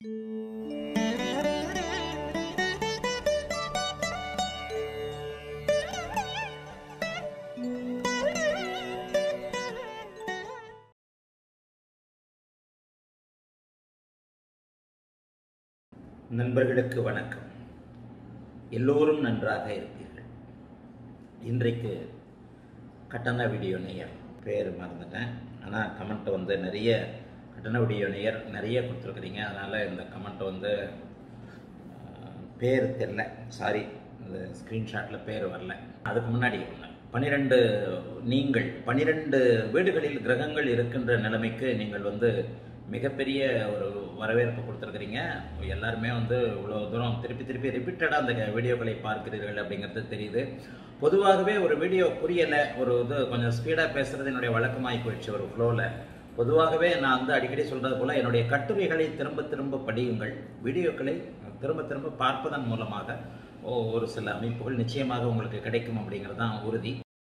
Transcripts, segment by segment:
நண்பர்களுக்கு வணக்கம் எல்லோரும் நன்றாக இருப்பீர்கள் இன்றைக்கு கட்டண வீடியோ நேயர் பேர் மறந்துட்டேன் ஆனால் கமெண்ட் வந்து நிறைய கட்டண வீடியோ நேயர் நிறைய கொடுத்துருக்குறீங்க அதனால் இந்த கமெண்ட் வந்து அஹ், பேர் தெரில சாரி இந்த ஸ்க்ரீன்ஷாட்டில் பேர் வரல அதுக்கு முன்னாடி ஒன்று பனிரெண்டு நீங்கள் பனிரெண்டு வீடுகளில் கிரகங்கள் இருக்கின்ற நிலைமைக்கு நீங்கள் வந்து மிகப்பெரிய ஒரு வரவேற்பு கொடுத்துருக்குறீங்க எல்லாருமே வந்து இவ்வளோ தூரம் திருப்பி திருப்பி ரிப்பீட்டடாக அந்த வீடியோக்களை பார்க்கிறீர்கள் அப்படிங்கிறது தெரியுது பொதுவாகவே ஒரு வீடியோ புரியலை ஒரு இது கொஞ்சம் ஸ்பீடாக பேசுறது என்னுடைய வழக்கமாகி போயிடுச்சு ஒரு ஃப்ளோவில் பொதுவாகவே நான் வந்து அடிக்கடி சொல்றது போல என்னுடைய கட்டுரைகளை திரும்ப திரும்ப படியுங்கள் வீடியோக்களை திரும்ப திரும்ப பார்ப்பதன் மூலமாக ஓ- ஒரு சில அமைப்புகள் நிச்சயமாக உங்களுக்கு கிடைக்கும் அப்படிங்கிறது தான் உறுதி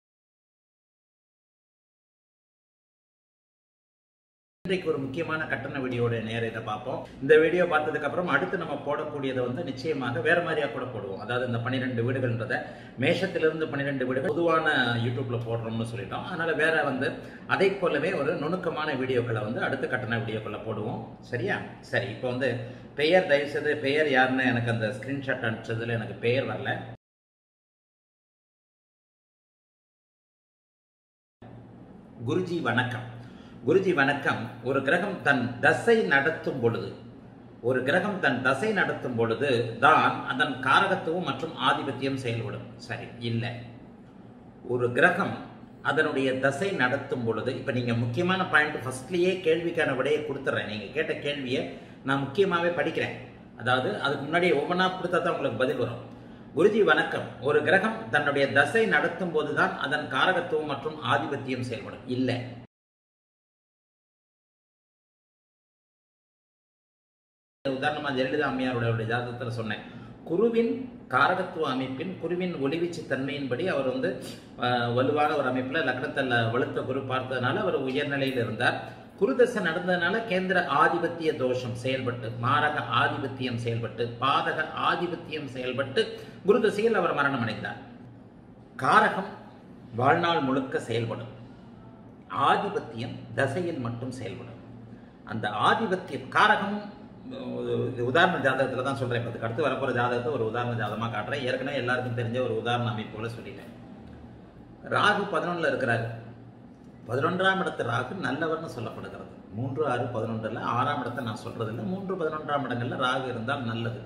இன்றைக்கு ஒரு முக்கியமான கட்டண வீடியோட நேரம் இதை பார்ப்போம் இந்த வீடியோ பார்த்ததுக்கு அப்புறம் அடுத்து நம்ம போடக்கூடியதை வந்து நிச்சயமாக வேற மாதிரியா கூட போடுவோம் அதாவது இந்த பன்னிரெண்டு வீடுகள்ன்றத மேஷத்திலிருந்து பன்னிரெண்டு வீடுகள் பொதுவான யூடியூப்ல போடுறோம்னு சொல்லிட்டோம் அதனால வேற வந்து அதை போலவே ஒரு நுணுக்கமான வீடியோக்களை வந்து அடுத்த கட்டண வீடியோக்களை போடுவோம் சரியா சரி இப்போ வந்து பெயர் தயவுசெய்து பெயர் யாருன்னு எனக்கு அந்த ஸ்கிரீன்ஷாட் அனுப்பிச்சதுல எனக்கு பெயர் வரல குருஜி வணக்கம் குருஜி வணக்கம் ஒரு கிரகம் தன் தசை நடத்தும் பொழுது ஒரு கிரகம் தன் தசை நடத்தும் பொழுது தான் அதன் காரகத்துவம் மற்றும் ஆதிபத்தியம் செயல்படும் சரி இல்லை ஒரு கிரகம் அதனுடைய தசை நடத்தும் பொழுது இப்போ நீங்கள் முக்கியமான பாயிண்ட் ஃபர்ஸ்ட்லேயே கேள்விக்கான விடையை கொடுத்துட்றேன் நீங்கள் கேட்ட கேள்வியை நான் முக்கியமாகவே படிக்கிறேன் அதாவது அதுக்கு முன்னாடி ஒவ்வொன்றா கொடுத்தா தான் உங்களுக்கு பதில் வரும் குருஜி வணக்கம் ஒரு கிரகம் தன்னுடைய தசை நடத்தும் போதுதான் அதன் காரகத்துவம் மற்றும் ஆதிபத்தியம் செயல்படும் இல்லை உதாரணமா ஜெயலலிதா அம்மையாருடைய ஜாதகத்தில் சொன்னேன் குருவின் காரகத்துவ அமைப்பின் குருவின் ஒளிவீச்சு தன்மையின்படி அவர் வந்து அஹ், வலுவான ஒரு அமைப்பில் லக்னத்தில் வலுத்த குரு பார்த்ததுனால அவர் உயர்நிலையில் இருந்தார் குருதசை நடந்ததுனால கேந்திர ஆதிபத்திய தோஷம் செயல்பட்டு மாரக ஆதிபத்தியம் செயல்பட்டு பாதக ஆதிபத்தியம் செயல்பட்டு குருதசையில் அவர் மரணம் அடைந்தார் காரகம் வாழ்நாள் முழுக்க செயல்படும் ஆதிபத்தியம் தசையில் மட்டும் செயல்படும் அந்த ஆதிபத்தியம் காரகம் உ- உதாரண ஜாதகத்தில் தான் சொல்கிறேன் இப்போ அதுக்கு அடுத்து வரப்போகிற ஜாதகத்தை ஒரு உதாரண ஜாதகமாக காட்டுறேன் ஏற்கனவே எல்லாருக்கும் தெரிஞ்ச ஒரு உதாரண அமைப்போல சொல்லிட்டேன் ராகு பதினொன்றில் இருக்கிறாரு பதினொன்றாம் இடத்து ராகு நல்லவர்னு சொல்லப்படுகிறது மூன்று ஆறு பதினொன்றில் ஆறாம் இடத்தை நான் சொல்றது இல்லை மூன்று பதினொன்றாம் இடங்கள்ல ராகு இருந்தால் நல்லது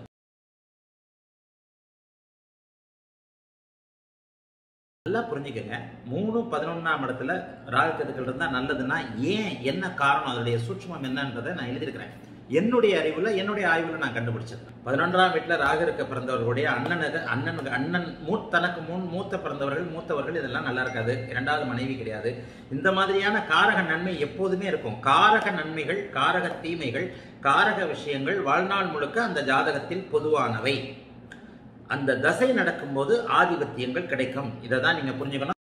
நல்லா புரிஞ்சுக்கங்க மூணு பதினொன்றாம் இடத்துல ராகு கெதுக்கள் இருந்தால் நல்லதுன்னா ஏன் என்ன காரணம் அதனுடைய சூட்சுமம் என்னன்றதை நான் எழுதியிருக்கிறேன் என்னுடைய அறிவுல என்னுடைய ஆய்வுல நான் கண்டுபிடிச்சிருக்கேன் பதினொன்றாம் வீட்டுல ராகு இருக்க பிறந்தவர்களுடைய அண்ணனுக்கு அண்ணனுக்கு அண்ணன் மூ தனக்கு முன் மூத்த பிறந்தவர்கள் மூத்தவர்கள் இதெல்லாம் நல்லா இருக்காது இரண்டாவது மனைவி கிடையாது இந்த மாதிரியான காரக நன்மை எப்போதுமே இருக்கும் காரக நன்மைகள் காரக தீமைகள் காரக விஷயங்கள் வாழ்நாள் முழுக்க அந்த ஜாதகத்தில் பொதுவானவை அந்த தசை நடக்கும்போது ஆதிபத்தியங்கள் கிடைக்கும் இதை தான் நீங்க புரிஞ்சுக்கணும்